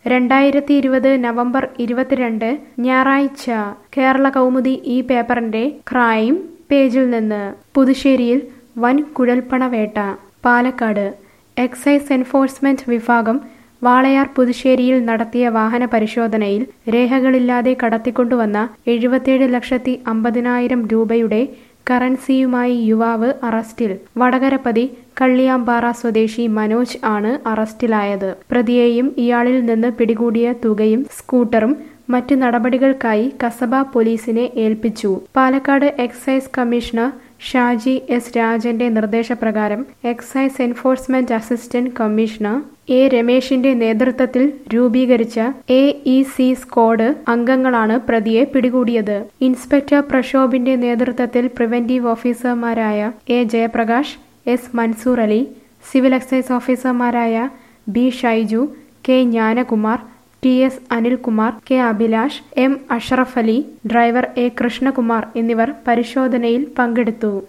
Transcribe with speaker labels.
Speaker 1: രണ്ടായിരത്തി ഇരുപത് നവംബർ ഇരുപത്തിരണ്ട് ഞായറാഴ്ച കേരള കൗമുദി ഈ പേപ്പറിന്റെ ക്രൈം പേജിൽ നിന്ന് പുതുശ്ശേരിയിൽ വൻ കുഴൽപ്പണവേട്ട പാലക്കാട് എക്സൈസ് എൻഫോഴ്സ്മെന്റ് വിഭാഗം വാളയാർ പുതുശ്ശേരിയിൽ നടത്തിയ വാഹന പരിശോധനയിൽ രേഖകളില്ലാതെ കടത്തിക്കൊണ്ടുവന്ന എഴുപത്തിയേഴ് ലക്ഷത്തി അമ്പതിനായിരം രൂപയുടെ കറൻസിയുമായി യുവാവ് അറസ്റ്റിൽ വടകരപ്പതി കള്ളിയാമ്പാറ സ്വദേശി മനോജ് ആണ് അറസ്റ്റിലായത് പ്രതിയെയും ഇയാളിൽ നിന്ന് പിടികൂടിയ തുകയും സ്കൂട്ടറും മറ്റു നടപടികൾക്കായി കസബ പോലീസിനെ ഏൽപ്പിച്ചു Palakkad excise commissioner Shaji S രാജന്റെ നിർദ്ദേശപ്രകാരം excise enforcement assistant commissioner A രമേശിന്റെ നേതൃത്വത്തിൽ രൂപീകരിച്ച എ ഇ സി സ്ക്വാഡ് അംഗങ്ങളാണ് പ്രതിയെ പിടികൂടിയത് ഇൻസ്പെക്ടർ പ്രക്ഷോഭിന്റെ നേതൃത്വത്തിൽ പ്രിവന്റീവ് ഓഫീസർമാരായ A Jayaprakash S Mansoor Ali civil excise ഓഫീസർമാരായ B Shaiju K Gnanakumar T S Anilkumar K Abhilash M Ashraf Ali driver A Krishnakumar എന്നിവർ പരിശോധനയിൽ പങ്കെടുത്തു